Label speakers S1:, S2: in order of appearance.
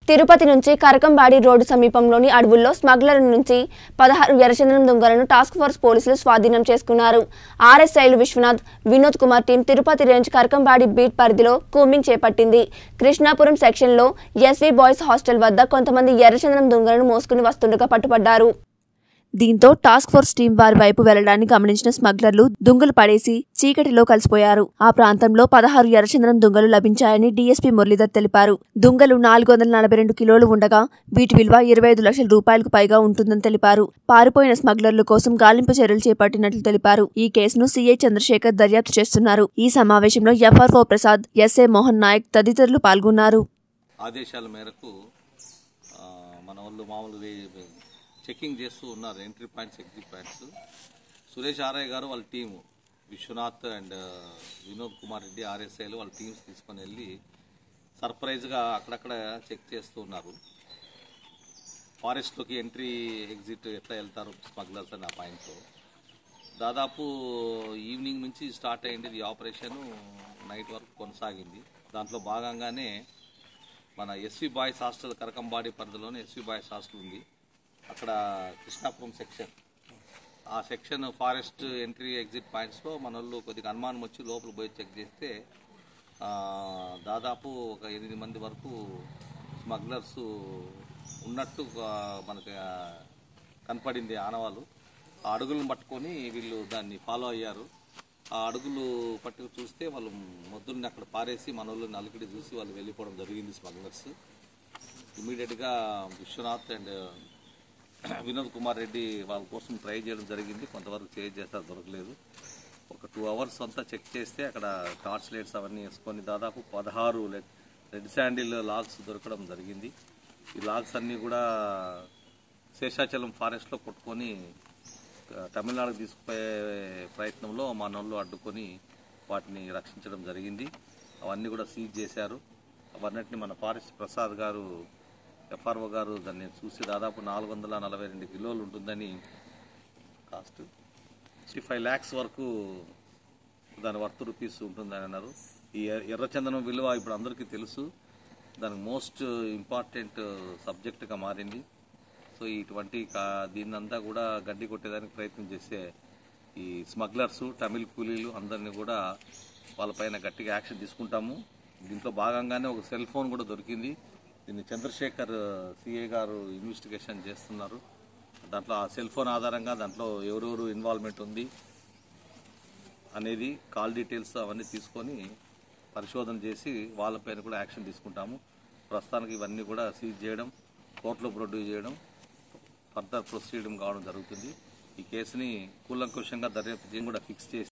S1: తిరుపతి నుంచి కరకంబాడి రోడ్డు సమీపంలోని అడవుల్లో స్మగ్లర్ నుంచి పదహారు ఎర్రచందనం దొంగలను టాస్క్ ఫోర్స్ పోలీసులు స్వాధీనం చేసుకున్నారు ఆర్ఎస్ఐలు Vishwanath Vinod Kumar team Tirupati range Karakambadi beat పరిధిలో కూంబింగ్ చేపట్టింది కృష్ణాపురం సెక్షన్లో ఎస్వీ బాయ్స్ హాస్టల్ వద్ద కొంతమంది ఎర్రచందనం దొంగలను మోసుకుని వస్తుండగా పట్టుపడ్డారు దీంతో టాస్క్ ఫోర్స్ టీం వారి వైపు వెళ్లడాన్ని గమనించిన స్మగ్లర్లు దుంగలు పడేసి చీకటిలో కలిసిపోయారు ఆ ప్రాంతంలో పదహారు ఎర్రచందనం దుంగలు లభించాయని డీఎస్పీ మురళీధర్ తెలిపారు దుంగలు నాలుగు వందల నలభై రెండు కిలోలు ఉండగా వీటి విలువ ఇరవై ఐదు లక్షల రూపాయలకు పైగా ఉంటుందని తెలిపారు పారిపోయిన స్మగ్లర్ల కోసం గాలింపు చర్యలు చేపట్టినట్లు తెలిపారు ఈ కేసును సీఐ చంద్రశేఖర్ దర్యాప్తు చేస్తున్నారు ఈ సమావేశంలో ఎఫ్ఆర్ఓ ప్రసాద్ ఎస్ఏ మోహన్ నాయక్ తదితరులు పాల్గొన్నారు
S2: ఆదేశాల మేరకు ఆ, మన వాళ్ళు మామూలు వే- వే- చెకింగ్ చేస్తూ ఉన్నారు entry points exit points Suresh RI garu వాళ్ళ టీము విశ్వనాథ్ అండ్ వినోద్ కుమార్ రెడ్డి ఆర్ఎస్ఐలు వాళ్ళ టీమ్స్ తీసుకొని వెళ్ళి సర్ప్రైజ్గా అక్కడక్కడ చెక్ చేస్తూ ఉన్నారు ఫారెస్ట్లోకి ఎంట్రీ ఎగ్జిట్ ఎట్లా వెళ్తారు స్మగ్లర్స్ అనే పాయింట్తో దాదాపు ఈవినింగ్ నుంచి స్టార్ట్ అయింది ఈ ఆపరేషన్ నైట్ వరకు కొనసాగింది దాంట్లో భాగంగానే మన ఎస్వి బాయ్స్ హాస్టల్ కరకంబాడి పరిధిలోనే ఎస్వి బాయ్స్ హాస్టల్ ఉంది అక్కడ కృష్ణాపురం సెక్షన్ ఆ సెక్షన్ ఫారెస్ట్ ఎంట్రీ ఎగ్జిట్ పాయింట్స్లో మన వాళ్ళు కొద్దిగా అనుమానం వచ్చి లోపల పోయి చెక్ చేస్తే ఆ, దాదాపు ఒక ఎనిమిది మంది వరకు స్మగ్లర్స్ ఉన్నట్టు ఆ, మనకి ఆ, కనపడింది ఆనవాళ్ళు ఆ అడుగులను పట్టుకొని వీళ్ళు దాన్ని ఫాలో అయ్యారు ఆ అడుగులు పట్టుకు చూస్తే వాళ్ళు మొద్దుల్ని అక్కడ పారేసి మన వాళ్ళు నలుగుడి చూసి వాళ్ళు వెళ్ళిపోవడం జరిగింది స్మగ్లర్స్ ఇమీడియట్గా విశ్వనాథ్ అండ్ వినోద్ కుమార్ రెడ్డి వాళ్ళ కోసం ట్రై చేయడం జరిగింది కొంతవరకు చేంజ్ చేస్తారు దొరకలేదు ఒక టూ అవర్స్ అంతా చెక్ చేస్తే అక్కడ టార్చ్ లైట్స్ అవన్నీ వేసుకొని దాదాపు పదహారు రెడ్ శాండిల్ లాగ్స్ దొరకడం జరిగింది ఈ లాగ్స్ అన్నీ కూడా శేషాచలం ఫారెస్ట్లో కొట్టుకొని ఆ, తమిళనాడుకు తీసుకుపోయే ప్రయత్నంలో మా నోళ్ళు అడ్డుకొని వాటిని రక్షించడం జరిగింది అవన్నీ కూడా సీజ్ చేశారు అవన్నిటిని మన ఫారెస్ట్ ప్రసాద్ గారు ఎఫ్ఆర్ఓ గారు దాన్ని చూసి దాదాపు నాలుగు వందల నలభై రెండు కిలోలు ఉంటుందని కాస్ట్ సిక్స్టీ ఫైవ్ ల్యాక్స్ వరకు దాని వర్త్ రూపీస్ ఉంటుందని అన్నారు ఈ ఎర్ర- ఎర్రచందనం విలువ ఇప్పుడు అందరికీ తెలుసు దానికి మోస్ట్ ఇంపార్టెంట్ సబ్జెక్ట్గా మారింది సో ఇటువంటి కా- దీన్నంతా కూడా గడ్డి కొట్టేదానికి ప్రయత్నం చేసే ఈ స్మగ్లర్స్ తమిళ్ కూలీలు అందరినీ కూడా వాళ్ళపైన గట్టిగా యాక్షన్ తీసుకుంటాము దీంట్లో భాగంగానే ఒక సెల్ ఫోన్ కూడా దొరికింది దీన్ని చంద్రశేఖర్ సిఐ గారు ఇన్వెస్టిగేషన్ చేస్తున్నారు దాంట్లో ఆ సెల్ ఫోన్ ఆధారంగా దాంట్లో ఎవరెవరు ఇన్వాల్వ్మెంట్ ఉంది అనేది కాల్ డీటెయిల్స్ అవన్నీ తీసుకొని పరిశోధన చేసి వాళ్ళపైన కూడా యాక్షన్ తీసుకుంటాము ప్రస్తుతానికి ఇవన్నీ కూడా సీజ్ చేయడం కోర్టులో ప్రొడ్యూస్ చేయడం ఫర్దర్ ప్రొసీడింగ్ కావడం జరుగుతుంది ఈ కేసుని కూలంకుషంగా దర్యాప్తు చేసి కూడా ఫిక్స్ చేసి